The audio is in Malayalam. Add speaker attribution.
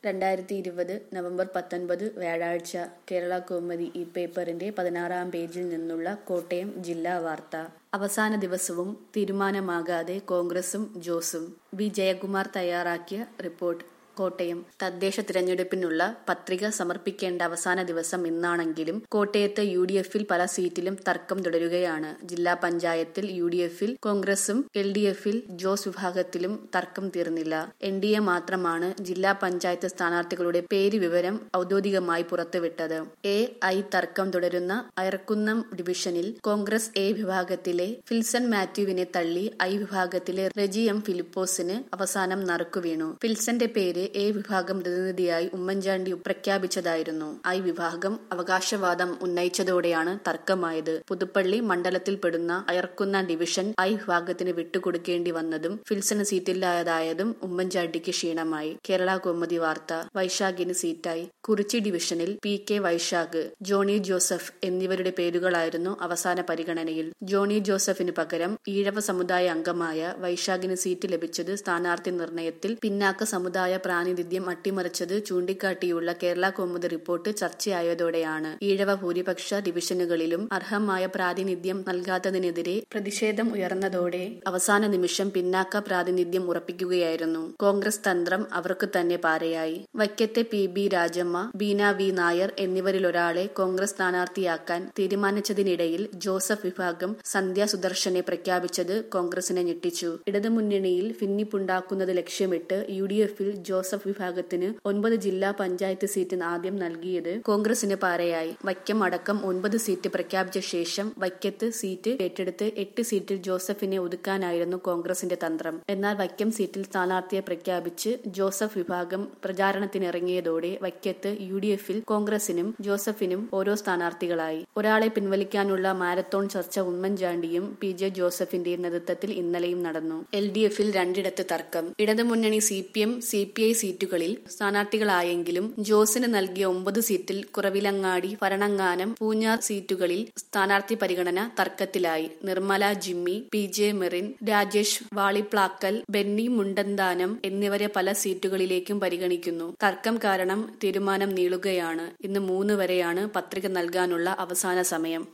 Speaker 1: രണ്ടായിരത്തി ഇരുപത് നവംബർ പത്തൊൻപത് വ്യാഴാഴ്ച കേരള കൗമുദി ഈ പേപ്പറിന്റെ പതിനാറാം പേജിൽ നിന്നുള്ള കോട്ടയം ജില്ലാ വാർത്ത അവസാന ദിവസവും തീരുമാനമാകാതെ കോൺഗ്രസും ജോസും വി ജയകുമാർ തയ്യാറാക്കിയ റിപ്പോർട്ട് കോട്ടയം തദ്ദേശ തിരഞ്ഞെടുപ്പിനുള്ള പത്രിക സമർപ്പിക്കേണ്ട അവസാന ദിവസം ഇന്നാണെങ്കിലും കോട്ടയത്ത് യു ഡി എഫിൽ പല സീറ്റിലും തർക്കം തുടരുകയാണ് ജില്ലാ പഞ്ചായത്തിൽ യു ഡി എഫിൽ കോൺഗ്രസും എൽ ഡി എഫിൽ ജോസ് വിഭാഗത്തിലും തർക്കം തീർന്നില്ല എൻ ഡി എ മാത്രമാണ് ജില്ലാ പഞ്ചായത്ത് സ്ഥാനാർത്ഥികളുടെ പേര് വിവരം ഔദ്യോഗികമായി പുറത്തുവിട്ടത് എ ഐ തർക്കം തുടരുന്ന അയർക്കുന്നം ഡിവിഷനിൽ കോൺഗ്രസ് എ വിഭാഗത്തിലെ ഫിൽസൺ മാത്യുവിനെ തള്ളി ഐ വിഭാഗത്തിലെ റെജി എം ഫിലിപ്പോസിന് അവസാനം നറുക്കുവീണു ഫിൽസന്റെ പേര് എ വിഭാഗം പ്രതിനിധിയായി ഉമ്മൻചാണ്ടി പ്രഖ്യാപിച്ചതായിരുന്നു ഐ വിഭാഗം അവകാശവാദം ഉന്നയിച്ചതോടെയാണ് തർക്കമായത് പുതുപ്പള്ളി മണ്ഡലത്തിൽപ്പെടുന്ന അയർക്കുന്ന ഡിവിഷൻ ഐ വിഭാഗത്തിന് വിട്ടുകൊടുക്കേണ്ടി വന്നതും ഫിൽസന് സീറ്റില്ലാതായതും ഉമ്മൻചാണ്ടിക്ക് ക്ഷീണമായി കേരള കൗമുദി വാർത്ത വൈശാഖിന് സീറ്റായി കുറിച്ചി ഡിവിഷനിൽ പി കെ വൈശാഖ് ജോണി ജോസഫ് എന്നിവരുടെ പേരുകളായിരുന്നു അവസാന പരിഗണനയിൽ ജോണി ജോസഫിന് പകരം ഈഴവ സമുദായ അംഗമായ വൈശാഖിന് സീറ്റ് ലഭിച്ചത് സ്ഥാനാർത്ഥി നിർണയത്തിൽ പിന്നാക്ക സമുദായ പ്രാതിനിധ്യം അട്ടിമറിച്ചത് ചൂണ്ടിക്കാട്ടിയുള്ള കേരള കൗമുദി റിപ്പോർട്ട് ചർച്ചയായതോടെയാണ് ഈഴവ ഭൂരിപക്ഷ ഡിവിഷനുകളിലും അർഹമായ പ്രാതിനിധ്യം നൽകാത്തതിനെതിരെ പ്രതിഷേധം ഉയർന്നതോടെ അവസാന നിമിഷം പിന്നാക്ക പ്രാതിനിധ്യം ഉറപ്പിക്കുകയായിരുന്നു കോൺഗ്രസ് തന്ത്രം അവർക്ക് തന്നെ പാരയായി വൈക്കത്തെ P B Rajamma Beena V Nair എന്നിവരിലൊരാളെ കോൺഗ്രസ് സ്ഥാനാർത്ഥിയാക്കാൻ തീരുമാനിച്ചതിനിടയിൽ ജോസഫ് വിഭാഗം സന്ധ്യ സുദർശനെ പ്രഖ്യാപിച്ചത് കോൺഗ്രസിനെ ഞെട്ടിച്ചു ഇടതുമുന്നണിയിൽ ഭിന്നിപ്പുണ്ടാക്കുന്നത് ലക്ഷ്യമിട്ട് യു ഡി എഫിൽ ജോസഫ് വിഭാഗത്തിന് ഒൻപത് ജില്ലാ പഞ്ചായത്ത് സീറ്റ് ആദ്യം നൽകിയത് കോൺഗ്രസിന് പാരയായി വൈക്കം അടക്കം ഒൻപത് സീറ്റ് പ്രഖ്യാപിച്ച ശേഷം വൈക്കത്ത് സീറ്റ് ഏറ്റെടുത്ത് എട്ട് സീറ്റിൽ ജോസഫിനെ ഒതുക്കാനായിരുന്നു കോൺഗ്രസിന്റെ തന്ത്രം എന്നാൽ വൈക്കം സീറ്റിൽ സ്ഥാനാർത്ഥിയെ പ്രഖ്യാപിച്ച് ജോസഫ് വിഭാഗം പ്രചാരണത്തിനിറങ്ങിയതോടെ വൈക്കത്ത് യു ഡി എഫിൽ കോൺഗ്രസിനും ജോസഫിനും ഓരോ സ്ഥാനാർത്ഥികളായി ഒരാളെ പിൻവലിക്കാനുള്ള മാരത്തോൺ ചർച്ച ഉമ്മൻചാണ്ടിയും പി ജെ ജോസഫിന്റെയും നേതൃത്വത്തിൽ ഇന്നലെയും നടന്നു എൽ ഡി എഫിൽ രണ്ടിടത്ത് തർക്കം ഇടതുമുന്നണി C P M C P I സീറ്റുകളിൽ സ്ഥാനാർത്ഥികളായെങ്കിലും ജോസിന് നൽകിയ ഒമ്പത് സീറ്റിൽ കുറവിലങ്ങാടി ഭരണങ്ങാനം പൂഞ്ഞാർ സീറ്റുകളിൽ സ്ഥാനാർത്ഥി പരിഗണന തർക്കത്തിലായി നിർമ്മല ജിമ്മി പി ജെ മെറിൻ രാജേഷ് വാളിപ്ലാക്കൽ ബെന്നി മുണ്ടന്താനം എന്നിവരെ പല സീറ്റുകളിലേക്കും പരിഗണിക്കുന്നു തർക്കം കാരണം തീരുമാനം നീളുകയാണ് ഇന്ന് മൂന്ന് വരെയാണ് പത്രിക നൽകാനുള്ള അവസാന സമയം